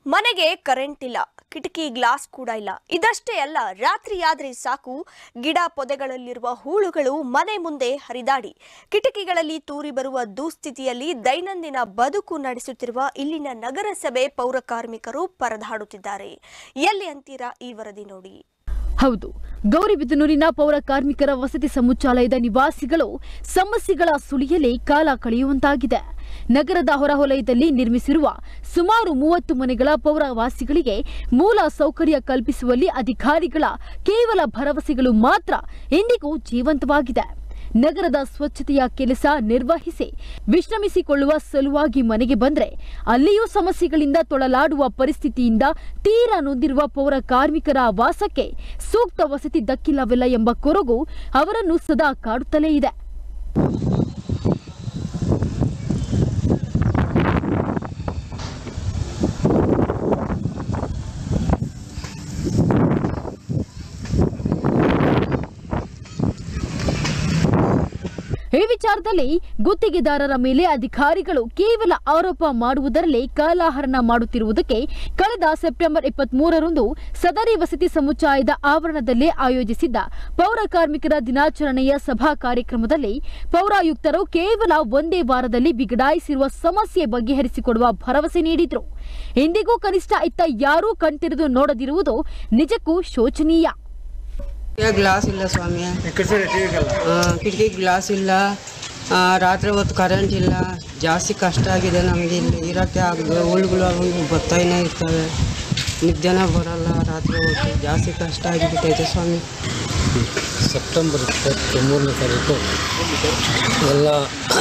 ಮನೆಗೆ ಕರೆಂಟ್ ಇಲ್ಲ ಕಿಟಕಿ ಗ್ಲಾಸ್ ಕೂಡ ಇಲ್ಲ ಇದಷ್ಟೇ ಅಲ್ಲ ರಾತ್ರಿಯಾದ್ರೆ ಸಾಕು ಗಿಡ ಪೊದೆಗಳಲ್ಲಿರುವ ಹೂಳುಗಳು ಮನೆ ಮುಂದೆ ಹರಿದಾಡಿ ಕಿಟಕಿಗಳಲ್ಲಿ ತೂರಿ ಬರುವ ದುಸ್ಥಿತಿಯಲ್ಲಿ ದೈನಂದಿನ ಬದುಕು ನಡೆಸುತ್ತಿರುವ ಇಲ್ಲಿನ ನಗರಸಭೆ ಪೌರ ಕಾರ್ಮಿಕರು ಪರದಾಡುತ್ತಿದ್ದಾರೆ ಎಲ್ಲಿ ಅಂತೀರಾ ಈ ವರದಿ ನೋಡಿ ಹೌದು ಗೌರಿಬಿದನೂರಿನ ಪೌರ ಕಾರ್ಮಿಕರ ವಸತಿ ಸಮುಚ್ಚಾಲಯದ ನಿವಾಸಿಗಳು ಸಮಸ್ಯೆಗಳ ಸುಳಿಯಲೇ ಕಾಲ ಕಳೆಯುವಂತಾಗಿದೆ ನಗರದ ಹೊರವಲಯದಲ್ಲಿ ನಿರ್ಮಿಸಿರುವ ಸುಮಾರು ಮೂವತ್ತು ಮನೆಗಳ ಪೌರ ವಾಸಿಗಳಿಗೆ ಮೂಲ ಸೌಕರ್ಯ ಕಲ್ಪಿಸುವಲ್ಲಿ ಅಧಿಕಾರಿಗಳ ಕೇವಲ ಭರವಸೆಗಳು ಮಾತ್ರ ಇಂದಿಗೂ ಜೀವಂತವಾಗಿದೆ ನಗರದ ಸ್ವಚ್ಛತೆಯ ಕೆಲಸ ನಿರ್ವಹಿಸಿ ವಿಶ್ರಮಿಸಿಕೊಳ್ಳುವ ಸಲುವಾಗಿ ಮನೆಗೆ ಬಂದ್ರೆ ಅಲ್ಲಿಯೂ ಸಮಸ್ಯೆಗಳಿಂದ ತೊಳಲಾಡುವ ಪರಿಸ್ಥಿತಿಯಿಂದ ತೀರಾ ನೊಂದಿರುವ ಪೌರ ಕಾರ್ಮಿಕರ ವಾಸಕ್ಕೆ ಸೂಕ್ತ ವಸತಿ ದಕ್ಕಿಲ್ಲವಿಲ್ಲ ಎಂಬ ಕೊರಗು ಅವರನ್ನು ಸದಾ ಕಾಡುತ್ತಲೇ ಇದೆ ಈ ವಿಚಾರದಲ್ಲಿ ಗುತ್ತಿಗೆದಾರರ ಮೇಲೆ ಅಧಿಕಾರಿಗಳು ಕೇವಲ ಆರೋಪ ಮಾಡುವುದರಲ್ಲೇ ಕಾಲಹರಣ ಮಾಡುತ್ತಿರುವುದಕ್ಕೆ ಕಳೆದ ಸೆಪ್ಟೆಂಬರ್ ಇಪ್ಪತ್ತ್ ಮೂರರಂದು ಸದರಿ ವಸತಿ ಸಮುಚ್ಚಾಯದ ಆವರಣದಲ್ಲೇ ಆಯೋಜಿಸಿದ್ದ ಪೌರ ಕಾರ್ಮಿಕರ ದಿನಾಚರಣೆಯ ಸಭಾ ಕಾರ್ಯಕ್ರಮದಲ್ಲಿ ಪೌರಾಯುಕ್ತರು ಕೇವಲ ಒಂದೇ ವಾರದಲ್ಲಿ ಬಿಗಡಾಯಿಸಿರುವ ಸಮಸ್ಯೆ ಬಗೆಹರಿಸಿಕೊಡುವ ಭರವಸೆ ನೀಡಿದ್ರು ಇಂದಿಗೂ ಕನಿಷ್ಠ ಇತ್ತ ಯಾರೂ ಕಣ್ತೆರೆದು ನೋಡದಿರುವುದು ನಿಜಕ್ಕೂ ಶೋಚನೀಯ ಈಗ ಗ್ಲಾಸ್ ಇಲ್ಲ ಸ್ವಾಮಿ ಆ, ಕಿಟಕಿ ಗ್ಲಾಸ್ ಇಲ್ಲ ಆ, ರಾತ್ರಿ ಹೊತ್ತು ಕರೆಂಟ್ ಇಲ್ಲ ಜಾಸ್ತಿ ಕಷ್ಟ ಆಗಿದೆ ನಮಗೆ ಇಲ್ಲಿ ಇರೋಕ್ಕೆ ಆಗದು ಹುಳುಗಳು ಅವು ಬರ್ತಾನೆ ಇರ್ತವೆ ನಿದ್ದೆನೇ ಬರಲ್ಲ ರಾತ್ರಿ ಹೊತ್ತು ಜಾಸ್ತಿ ಕಷ್ಟ ಆಗಿಬಿಟ್ಟೈತೆ ಸ್ವಾಮಿ ಸೆಪ್ಟೆಂಬರ್ ಇಪ್ಪತ್ತ ಮೂರನೇ ತಾರೀಕು ಎಲ್ಲ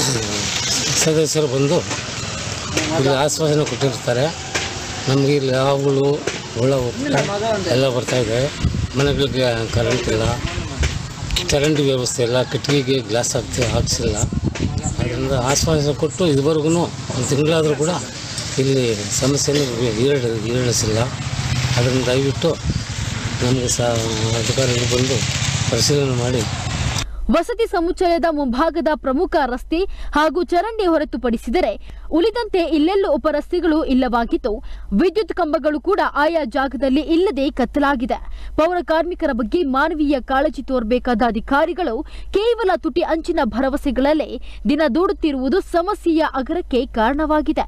ಸದಸ್ಯರು ಬಂದು ಇಲ್ಲಿ ಆಶ್ವಾಸನೆ ಕೊಟ್ಟಿರ್ತಾರೆ ನಮಗೆ ಇಲ್ಲಿ ಹಾವುಗಳು ಹುಳ ಹುಪ್ಪ ಎಲ್ಲ ಬರ್ತಾಯಿದೆ ಮನೆಗಳಿಗೆ ಕರೆಂಟ್ ಇಲ್ಲ ಕರೆಂಟ್ ವ್ಯವಸ್ಥೆ ಇಲ್ಲ ಕಿಟಕಿಗೆ ಗ್ಲಾಸ್ ಹಾಕ್ತಿ ಹಾಕ್ಸಿಲ್ಲ ಅದರಿಂದ ಆಶ್ವಾಸನೆ ಕೊಟ್ಟು ಇದುವರೆಗೂ ಒಂದು ತಿಂಗಳಾದರೂ ಕೂಡ ಇಲ್ಲಿ ಸಮಸ್ಯೆನೇ ಈರಡ ಈರಳಿಸಿಲ್ಲ ಅದನ್ನು ದಯವಿಟ್ಟು ನಮಗೆ ಸಹ ಅಧಿಕಾರಿಗಳು ಬಂದು ಪರಿಶೀಲನೆ ಮಾಡಿ ವಸತಿ ಸಮುಚ್ಚಯದ ಮುಂಭಾಗದ ಪ್ರಮುಖ ರಸ್ತೆ ಹಾಗೂ ಚರಂಡಿ ಹೊರತುಪಡಿಸಿದರೆ ಉಳಿದಂತೆ ಇಲ್ಲೆಲ್ಲೂ ಉಪರಸ್ತೆಗಳು ಇಲ್ಲವಾಗಿದ್ದು ವಿದ್ಯುತ್ ಕಂಬಗಳು ಕೂಡ ಆಯಾ ಜಾಗದಲ್ಲಿ ಇಲ್ಲದೆ ಕತ್ತಲಾಗಿದೆ ಪೌರ ಕಾರ್ಮಿಕರ ಬಗ್ಗೆ ಮಾನವೀಯ ಕಾಳಜಿ ತೋರಬೇಕಾದ ಅಧಿಕಾರಿಗಳು ಕೇವಲ ತುಟಿ ಅಂಚಿನ ಭರವಸೆಗಳಲ್ಲೇ ದಿನ ದೂಡುತ್ತಿರುವುದು ಸಮಸ್ಯೆಯ ಅಗರಕ್ಕೆ ಕಾರಣವಾಗಿದೆ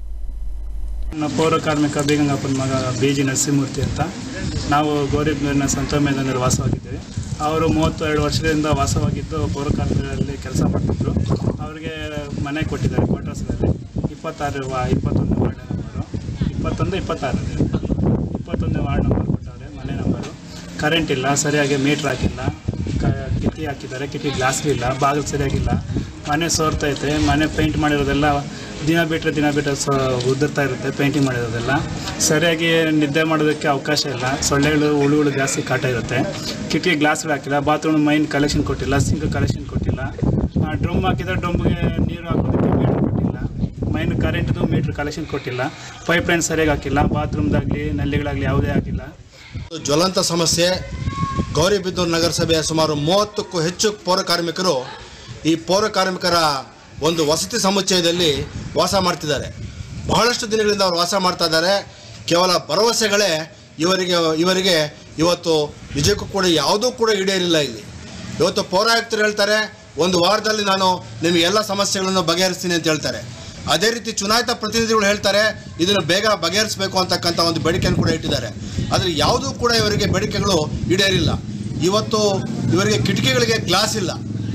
ನಮ್ಮ ಪೌರ ಕಾರ್ಮಿಕ ಬೇಗಂಗಪ್ಪನ ಮಗ ಬಿ ಜಿ ನರಸಿಂಹಮೂರ್ತಿ ಅಂತ ನಾವು ಗೌರಿಬಿದೂರಿನ ಸಂತಮೇಲನಲ್ಲಿ ವಾಸವಾಗಿದ್ದೇವೆ ಅವರು ಮೂವತ್ತೆರಡು ವರ್ಷದಿಂದ ವಾಸವಾಗಿದ್ದು ಪೌರ ಕಾರ್ಮಿಕರಲ್ಲಿ ಕೆಲಸ ಮಾಡ್ತಿದ್ರು ಅವರಿಗೆ ಮನೆ ಕೊಟ್ಟಿದ್ದಾರೆ ಕ್ವಾರ್ಟರ್ಸ್ನಲ್ಲಿ ಇಪ್ಪತ್ತಾರು ವಾ ಇಪ್ಪತ್ತೊಂದು ವಾರ್ಡ್ ನಂಬರು ಇಪ್ಪತ್ತೊಂದು ಇಪ್ಪತ್ತಾರು ಇಪ್ಪತ್ತೊಂದನೇ ವಾರ್ಡ್ ನಂಬರ್ ಕೊಟ್ಟವ್ರೆ ಮನೆ ನಂಬರು ಕರೆಂಟ್ ಇಲ್ಲ ಸರಿಯಾಗಿ ಮೀಟ್ರ್ ಹಾಕಿಲ್ಲ ಕ ಕಿಟಕಿ ಹಾಕಿದ್ದಾರೆ ಕಿಟಕಿ ಗ್ಲಾಸ್ ಇಲ್ಲ ಬಾಗಿಲು ಸರಿಯಾಗಿಲ್ಲ ಮನೆ ಸೋರ್ತೈತೆ ಮನೆ ಪೇಂಟ್ ಮಾಡಿರೋದೆಲ್ಲ ದಿನ ಬಿಟ್ಟರೆ ದಿನ ಬಿಟ್ಟರೆ ಸೊ ಉದುರ್ತಾ ಇರುತ್ತೆ ಪೇಂಟಿಂಗ್ ಮಾಡಿರೋದೆಲ್ಲ ಸರಿಯಾಗಿ ನಿದ್ದೆ ಮಾಡೋದಕ್ಕೆ ಅವಕಾಶ ಇಲ್ಲ ಸೊಳ್ಳೆಗಳು ಹುಳುಗಳು ಜಾಸ್ತಿ ಕಾಟ ಇರುತ್ತೆ ಕಿಟಕಿ ಗ್ಲಾಸ್ಗಳು ಹಾಕಿಲ್ಲ ಬಾತ್ರೂಮ್ ಮೈನ್ ಕಲೆಕ್ಷನ್ ಕೊಟ್ಟಿಲ್ಲ ಸಿಂಕ್ ಕಲೆಕ್ಷನ್ ಕೊಟ್ಟಿಲ್ಲ ಡ್ರಮ್ ಹಾಕಿದ್ರೆ ಡ್ರಮ್ಗೆ ನೀರು ಹಾಕೋದಕ್ಕೆ ಮೀಟ್ರ್ ಕೊಟ್ಟಿಲ್ಲ ಮೈನ್ ಕರೆಂಟ್ದು ಮೀಟ್ರ್ ಕಲೆಕ್ಷನ್ ಕೊಟ್ಟಿಲ್ಲ ಪೈಪ್ ಲೈನ್ ಸರಿಯಾಗಿ ಹಾಕಿಲ್ಲ ಬಾತ್ರೂಮ್ದಾಗಲಿ ನಲ್ಲಿಗಳಾಗಲಿ ಯಾವುದೇ ಹಾಕಿಲ್ಲ ಜ್ವಲಂತ ಸಮಸ್ಯೆ ಗೌರಿಬಿದೂರು ನಗರಸಭೆಯ ಸುಮಾರು ಮೂವತ್ತಕ್ಕೂ ಹೆಚ್ಚು ಪೌರ ಕಾರ್ಮಿಕರು ಈ ಪೌರ ಕಾರ್ಮಿಕರ ಒಂದು ವಸತಿ ಸಮುಚ್ಚಯದಲ್ಲಿ ವಾಸ ಮಾಡ್ತಿದ್ದಾರೆ ಬಹಳಷ್ಟು ದಿನಗಳಿಂದ ಅವರು ವಾಸ ಮಾಡ್ತಾ ಇದ್ದಾರೆ ಕೇವಲ ಭರವಸೆಗಳೇ ಇವರಿಗೆ ಇವರಿಗೆ ಇವತ್ತು ನಿಜಕ್ಕೂ ಕೂಡ ಯಾವುದೂ ಕೂಡ ಈಡೇರಿಲ್ಲ ಇಲ್ಲಿ ಇವತ್ತು ಪೌರಾಯುಕ್ತರು ಹೇಳ್ತಾರೆ ಒಂದು ವಾರದಲ್ಲಿ ನಾನು ನಿಮಗೆ ಎಲ್ಲ ಸಮಸ್ಯೆಗಳನ್ನು ಬಗೆಹರಿಸ್ತೀನಿ ಅಂತ ಹೇಳ್ತಾರೆ ಅದೇ ರೀತಿ ಚುನಾಯಿತ ಪ್ರತಿನಿಧಿಗಳು ಹೇಳ್ತಾರೆ ಇದನ್ನು ಬೇಗ ಬಗೆಹರಿಸಬೇಕು ಅಂತಕ್ಕಂಥ ಒಂದು ಬೇಡಿಕೆಯನ್ನು ಕೂಡ ಇಟ್ಟಿದ್ದಾರೆ ಆದರೆ ಯಾವುದೂ ಕೂಡ ಇವರಿಗೆ ಬೇಡಿಕೆಗಳು ಈಡೇರಿಲ್ಲ ಇವತ್ತು ಇವರಿಗೆ ಕಿಟಕಿಗಳಿಗೆ ಗ್ಲಾಸ್ ಇಲ್ಲ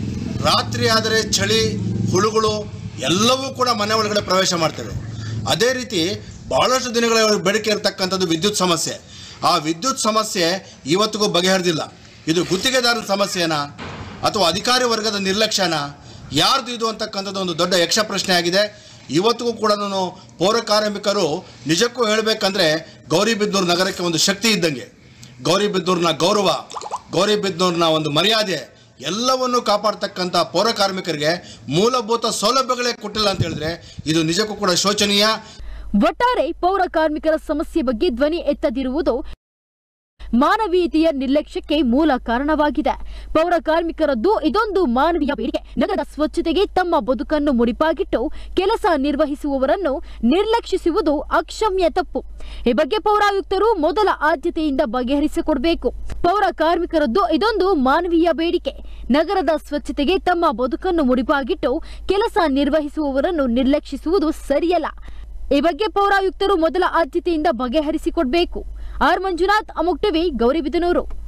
ರಾತ್ರಿ ಆದರೆ ಚಳಿ ಹುಳುಗಳು ಎಲ್ಲವೂ ಕೂಡ ಮನೆ ಒಳಗಡೆ ಪ್ರವೇಶ ಮಾಡ್ತವೆ ಅದೇ ರೀತಿ ಬಹಳಷ್ಟು ದಿನಗಳ ಇವ್ರಿಗೆ ಬೇಡಿಕೆ ಇರತಕ್ಕಂಥದ್ದು ವಿದ್ಯುತ್ ಸಮಸ್ಯೆ ಆ ವಿದ್ಯುತ್ ಸಮಸ್ಯೆ ಇವತ್ತಿಗೂ ಬಗೆಹರಿದಿಲ್ಲ ಇದು ಗುತ್ತಿಗೆದಾರರ ಸಮಸ್ಯೆನಾ ಅಥವಾ ಅಧಿಕಾರಿ ವರ್ಗದ ನಿರ್ಲಕ್ಷ್ಯನಾ ಯಾರ್ದು ಇದು ಅಂತಕ್ಕಂಥದ್ದು ಒಂದು ದೊಡ್ಡ ಯಕ್ಷ ಪ್ರಶ್ನೆ ಆಗಿದೆ ಇವತ್ತಿಗೂ ಕೂಡ ಪೌರ ಕಾರ್ಮಿಕರು ನಿಜಕ್ಕೂ ಹೇಳಬೇಕಂದ್ರೆ ಗೌರಿಬಿದನೂರು ನಗರಕ್ಕೆ ಒಂದು ಶಕ್ತಿ ಇದ್ದಂಗೆ ಗೌರಿಬಿದನೂರಿನ ಗೌರವ ಗೌರಿಬಿದನೂರಿನ ಒಂದು ಮರ್ಯಾದೆ ಎಲ್ಲವನ್ನೂ ಕಾಪಾಡ್ತಕ್ಕಂಥ ಪೌರ ಕಾರ್ಮಿಕರಿಗೆ ಮೂಲಭೂತ ಸೌಲಭ್ಯಗಳೇ ಕೊಟ್ಟಿಲ್ಲ ಅಂತ ಹೇಳಿದ್ರೆ ಇದು ನಿಜಕ್ಕೂ ಕೂಡ ಶೋಚನೀಯ ಒಟ್ಟಾರೆ ಪೌರ ಕಾರ್ಮಿಕರ ಸಮಸ್ಯೆ ಬಗ್ಗೆ ಧ್ವನಿ ಎತ್ತದಿರುವುದು ಮಾನವೀಯತೆಯ ನಿರ್ಲಕ್ಷ್ಯಕ್ಕೆ ಮೂಲ ಕಾರಣವಾಗಿದೆ ಪೌರ ಕಾರ್ಮಿಕರದ್ದು ಇದೊಂದು ಮಾನವೀಯ ಬೇಡಿಕೆ ನಗರದ ಸ್ವಚ್ಛತೆಗೆ ತಮ್ಮ ಬದುಕನ್ನು ಮುಡಿಪಾಗಿಟ್ಟು ಕೆಲಸ ನಿರ್ವಹಿಸುವವರನ್ನು ನಿರ್ಲಕ್ಷಿಸುವುದು ಅಕ್ಷಮ್ಯ ತಪ್ಪು ಈ ಬಗ್ಗೆ ಪೌರಾಯುಕ್ತರು ಮೊದಲ ಆದ್ಯತೆಯಿಂದ ಬಗೆಹರಿಸಿಕೊಡಬೇಕು ಪೌರ ಕಾರ್ಮಿಕರದ್ದು ಇದೊಂದು ಮಾನವೀಯ ಬೇಡಿಕೆ ನಗರದ ಸ್ವಚ್ಛತೆಗೆ ತಮ್ಮ ಬದುಕನ್ನು ಮುಡಿಪಾಗಿಟ್ಟು ಕೆಲಸ ನಿರ್ವಹಿಸುವವರನ್ನು ನಿರ್ಲಕ್ಷಿಸುವುದು ಸರಿಯಲ್ಲ ಈ ಬಗ್ಗೆ ಪೌರಾಯುಕ್ತರು ಮೊದಲ ಆದ್ಯತೆಯಿಂದ ಬಗೆಹರಿಸಿಕೊಡಬೇಕು ಆರ್ ಮಂಜುನಾಥ್ ಅಮುಕ್ ಟಿವಿ ಗೌರಿಬಿದನೂರು